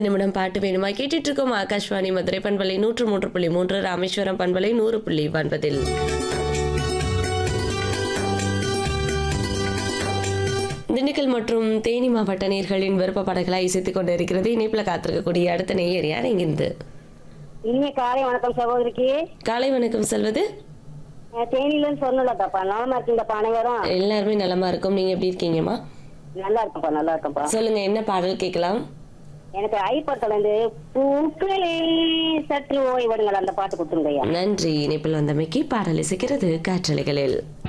நிமிடம் பாட்டு வேணுமா கேட்டுட்டு இருக்கோம் ஆகாஷ்வாணி மதுரை பண்பலை நூற்று மூன்று புள்ளி மூன்று ராமேஸ்வரம் பண்பலை நூறு புள்ளி ஒன்பதில் திண்டுக்கல் மற்றும் தேனி மாவட்ட நேர்களின் விருப்ப பாடல்களாக இசைத்துக் கொண்டிருக்கிறது இணைப்பில் காத்திருக்கக்கூடிய அடுத்த நேயர் யார் இங்கிருந்து இனிய காலை வணக்கம் சகோதரிக்கு காலை வணக்கம் செல்வது அஹ் தேனியிலன்னு சொன்னலப்பா நலமா இருக்கீங்கப்பா அனைவரும் எல்லாருமே நலமா இருக்கும் நீங்க எப்படி இருக்கீங்கம்மா நல்லா இருக்கும்ப்பா நல்லா இருக்கும்ப்பா சொல்லுங்க என்ன பாடல் கேட்கலாம் எனக்கு ஐப்படத்துல இருந்து பூக்களே சற்று ஓய்வடுங்கள் அந்த பாட்டு கொடுத்துருங்க ஐயா நன்றி இணைப்பில் வந்தமைக்கு பாடல் இசைக்கிறது காற்றலைகளில்